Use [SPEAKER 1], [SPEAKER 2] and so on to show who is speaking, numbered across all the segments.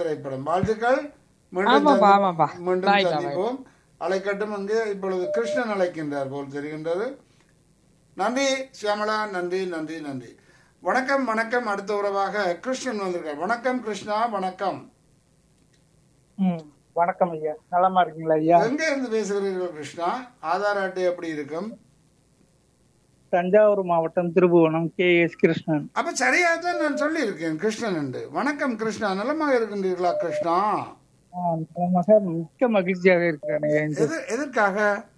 [SPEAKER 1] திரைப்படம் வாழ்த்துக்கள் மீண்டும்
[SPEAKER 2] ஆமாப்பா,
[SPEAKER 1] சந்தி-
[SPEAKER 2] ஆமாப்பா.
[SPEAKER 1] மீண்டும்
[SPEAKER 2] Bye, bye,
[SPEAKER 1] சந்திப்போம் அழைக்கட்டும் அங்கு இப்பொழுது கிருஷ்ணன் அழைக்கின்றார் போல் தெரிகின்றது நன்றி சியாமளா நன்றி நன்றி நன்றி வணக்கம் வணக்கம் அடுத்த உறவாக கிருஷ்ணன் வந்திருக்கார் வணக்கம் கிருஷ்ணா வணக்கம்
[SPEAKER 3] ம் வணக்கம் ஐயா நலமா இருக்கீங்களா ஐயா
[SPEAKER 1] எங்க இருந்து பேசுகிறீர்கள் கிருஷ்ணா ஆதார் அட்டை எப்படி இருக்கும்
[SPEAKER 3] தஞ்சாவூர் மாவட்டம் திருபுவனம் கே எஸ் கிருஷ்ணன்
[SPEAKER 1] அப்ப சரியா தான் நான் சொல்லியிருக்கேன் கிருஷ்ணன் என்று வணக்கம் கிருஷ்ணா நலமாக இருக்கின்றீர்களா கிருஷ்ணா
[SPEAKER 3] ஆ, நலமாக மிக்க மகிழ்ச்சியாக இருக்கிறேன் ஐயா இன்று.
[SPEAKER 1] எது எதற்காக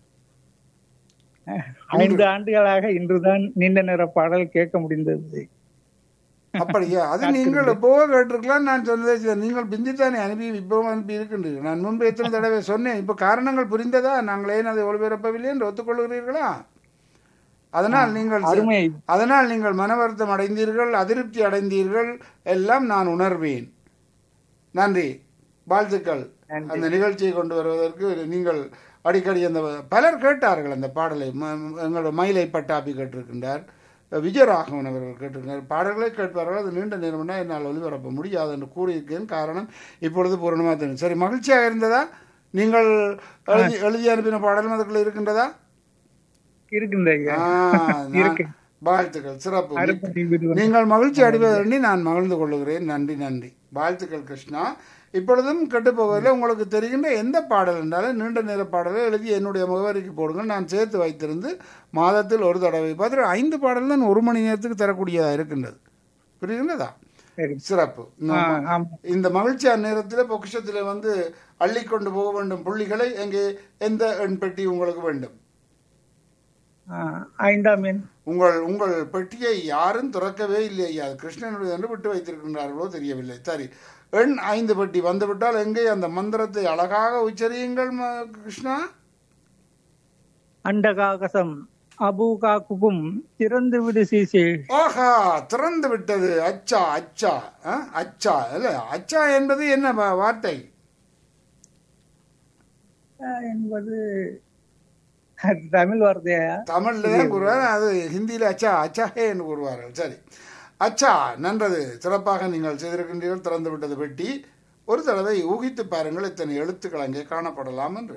[SPEAKER 3] ஐந்து ஆண்டுகளாக இன்றுதான் நீண்ட நேர பாடல் கேட்க முடிந்தது
[SPEAKER 1] அப்படியா அது நீங்கள் எப்போவோ கேட்டிருக்கலாம் நான் சொன்னதே சரி. நீங்கள் பிந்தித்தானே அனுப்பி இப்பவும் அனுப்பி இருக்கின்றீர்கள் நான் முன்பு எத்தனை தடவை சொன்னேன் இப்போ காரணங்கள் புரிந்ததா நாங்கள் ஏன் அதை ஒளிபரப்பவில்லை என்று ஒத்துக்கொள்கிறீர்களா அதனால் நீங்கள்
[SPEAKER 3] அருமை
[SPEAKER 1] அதனால் நீங்கள் மன வருத்தம் அடைந்தீர்கள் அதிருப்தி அடைந்தீர்கள் எல்லாம் நான் உணர்வேன் நன்றி வாழ்த்துக்கள் அந்த நிகழ்ச்சியை கொண்டு வருவதற்கு நீங்கள் அடிக்கடி அந்த பலர் கேட்டார்கள் அந்த பாடலை ம- ம- எங்களோட மயிலை பட்டாபி கேட்டிருக்கின்றார் விஜயராகவன் அவர்கள் கேட்டிருக்கிறார் பாடல்களை கேட்பார்கள் அது நீண்ட நேரம்னா என்னால் ஒளிபரப்ப முடியாது என்று கூறியிருக்கேன் காரணம் இப்பொழுது பூரணமாக தெரியும் சரி மகிழ்ச்சியாக இருந்ததா நீங்கள் எழுதி எழுதி அனுப்பின பாடலும் அதுக்குள்ள இருக்கின்றதா
[SPEAKER 3] இருக்கின்ற ஐயா
[SPEAKER 1] ஆ, நான்-
[SPEAKER 3] இருக்கு.
[SPEAKER 1] வாழ்த்துக்கள் சிறப்பு
[SPEAKER 3] அருப்பட்டி விருது.
[SPEAKER 1] நீங்கள் மகிழ்ச்சி அடைவதெண்ணி நான் மகிழ்ந்து கொள்ளுகிறேன் நன்றி நன்றி வாழ்த்துக்கள் கிருஷ்ணா இப்பொழுதும் கெட்டுப்போவதில் உங்களுக்கு தெரிகின்ற எந்த பாடல் என்றாலும் நீண்ட நேர பாடலை எழுதி என்னுடைய முகவரிக்கு போடுங்கள் நான் சேர்த்து வைத்திருந்து மாதத்தில் ஒரு தடவை பார்த்து ஐந்து பாடல் தான் ஒரு மணி நேரத்துக்கு தரக்கூடியதாக இருக்கின்றது புரியுதுங்களா
[SPEAKER 3] சரி
[SPEAKER 1] சிறப்பு
[SPEAKER 3] ஆ,
[SPEAKER 1] நம்ம-
[SPEAKER 3] ஆமா.
[SPEAKER 1] இந்த மகிழ்ச்சியான நேரத்தில் பொக்கிஷத்தில் வந்து அள்ளிக்கொண்டு போக வேண்டும் புள்ளிகளை எங்கே எந்த எண் பெட்டி உங்களுக்கு வேண்டும்
[SPEAKER 3] ஆ, ஐந்தாம் எண்
[SPEAKER 1] உங்கள் உங்கள் பெட்டியை யாரும் திறக்கவே இல்லை ஐயா அது கிருஷ்ணனுடைய என்று விட்டு வைத்திருக்கின்றார்களோ தெரியவில்லை சரி எண் ஐந்து பெட்டி வந்துவிட்டால் எங்கே அந்த மந்திரத்தை அழகாக உச்சரியுங்கள் ம- கிருஷ்ணா
[SPEAKER 3] அண்டகாகசம் அபூகா குகும் திறந்து விடு சீசே
[SPEAKER 1] ஆஹா திறந்து விட்டது அச்சா அச்சா ஆ? அச்சா இல்ல அச்சா என்பது என்ன வா- வார்த்தை
[SPEAKER 3] ஆ, என்பது அது தமிழ் வார்த்தையா
[SPEAKER 1] தமிழ்ல தான் கூறுவார் அது ஹிந்தியில் அச்சா அச்சா ஹே என்று கூறுவார்கள் சரி அச்சா நன்றது சிறப்பாக நீங்கள் செய்திருக்கின்றீர்கள் திறந்து விட்டது பெட்டி ஒரு தடவை ஊகித்து பாருங்கள் இத்தனை எழுத்துக்கள் அங்கே காணப்படலாம் என்று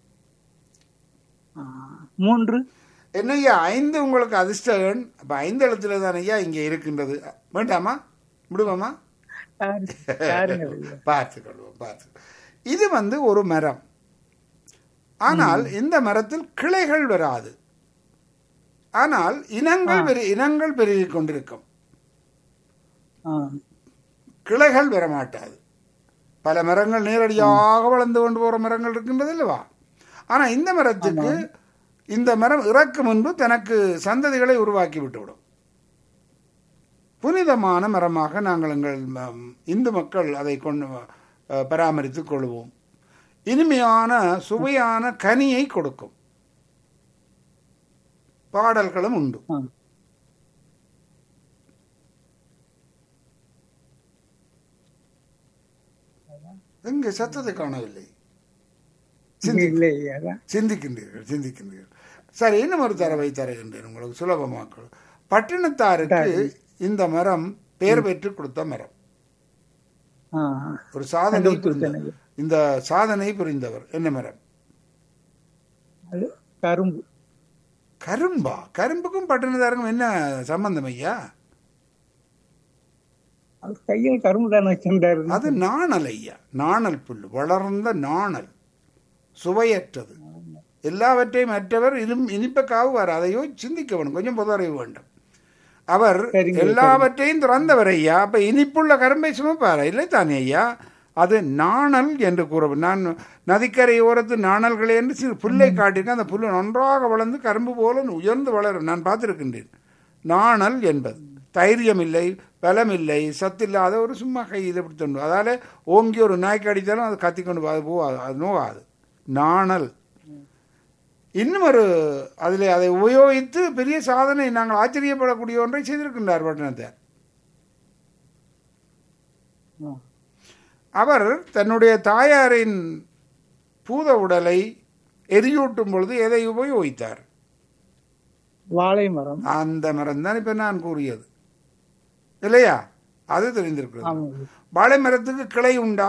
[SPEAKER 3] ஆ, மூன்று
[SPEAKER 1] என்னய்யா ஐந்து உங்களுக்கு அதிர்ஷ்ட எண் அப்போ ஐந்து எழுத்துல தான் ஐயா இங்கே இருக்கின்றது வேண்டாமா விடுவோமா
[SPEAKER 3] யாரு- யாருங்க இது?
[SPEAKER 1] பார்த்துக்கொள்வோம் பார்த்து இது வந்து ஒரு மரம் ஆனால் இந்த மரத்தில் கிளைகள் வராது ஆனால் இனங்கள் பெரு இனங்கள் பெருகி கொண்டிருக்கும்
[SPEAKER 3] ஆ,
[SPEAKER 1] கிளைகள் வரமாட்டாது பல மரங்கள் நேரடியாக வளர்ந்து கொண்டு போகிற மரங்கள் இருக்கின்றது அல்லவா ஆனால் இந்த மரத்துக்கு இந்த மரம் இறக்கும் முன்பு தனக்கு சந்ததிகளை உருவாக்கி விட்டுவிடும் புனிதமான மரமாக நாங்கள் எங்கள் ம், இந்து மக்கள் அதை கொண்டு அஹ், பராமரித்துக் கொள்வோம் இனிமையான சுவையான கனியை கொடுக்கும் பாடல்களும் உண்டு
[SPEAKER 3] ஆ.
[SPEAKER 1] எங்கே சத்தத்தை காணவில்லை
[SPEAKER 3] இல்லை அதான்
[SPEAKER 1] சிந்திக்கின்றீர்கள் சிந்திக்கின்றீர்கள் சரி இன்னும் ஒரு தரவை தருகின்றேன் உங்களுக்கு சுலபமாக்கள் பட்டினத்தாருக்கு இந்த மரம் பெயர் பெற்று கொடுத்த மரம்
[SPEAKER 3] ஆ,
[SPEAKER 1] ஒரு சாதனை
[SPEAKER 3] கண்டுபிடித்து
[SPEAKER 1] புரிந்த- இந்த சாதனை புரிந்தவர் என்ன மரம்
[SPEAKER 3] அது கரும்பு
[SPEAKER 1] கரும்பா கரும்புக்கும் பட்டினத்தாருக்கும் என்ன சம்பந்தம் ஐயா
[SPEAKER 3] அது கையில் கரும்பு தானே வச்சிருந்தாரு
[SPEAKER 1] அது நாணல் ஐயா நாணல் புல் வளர்ந்த நாணல் சுவையற்றது எல்லாவற்றையும் மற்றவர் இனிம் இனிப்ப காவுவார் அதையோ சிந்திக்க வேணும் கொஞ்சம் புதறிவு வேண்டும் அவர்
[SPEAKER 3] சரிங்க,
[SPEAKER 1] எல்லாவற்றையும் திறந்தவர் ஐயா அப்ப இனிப்புள்ள கரும்பை சுமப்பார் இல்லை தானே ஐயா அது நாணல் என்று கூற நான் நதிக்கரை ஓரத்து நாணல்களே என்று சிறு புல்லை காட்டியிருக்கேன் அந்த புல்லு நன்றாக வளர்ந்து கரும்பு போல உயர்ந்து வளரும் நான் பார்த்திருக்கின்றேன் நாணல் என்பது தைரியம் இல்லை பலம் இல்லை சத்தில்லாத ஒரு சும்மா கை இதை இப்படி தோணும் அதால ஓங்கி ஒரு நாய்க்கு அடித்தாலும் அது கத்திக்கொண்டு போ- அது போகாது அது நோகாது நாணல் இன்னும் ஒரு அதில் அதை உபயோகித்து பெரிய சாதனை நாங்கள் ஆச்சரியப்படக்கூடிய ஒன்றை செய்திருக்கின்றார் பட்டணத்தார்
[SPEAKER 3] ஆ.
[SPEAKER 1] அவர் தன்னுடைய தாயாரின் பூத உடலை எரியூட்டும் பொழுது எதை உபயோகித்தார்
[SPEAKER 3] வாழை மரம்
[SPEAKER 1] அந்த மரம் தான் இப்ப நான் கூறியது இல்லையா அது தெரிந்திருக்கிறது
[SPEAKER 3] ஆமாம்
[SPEAKER 1] வாழை மரத்துக்கு கிளை உண்டா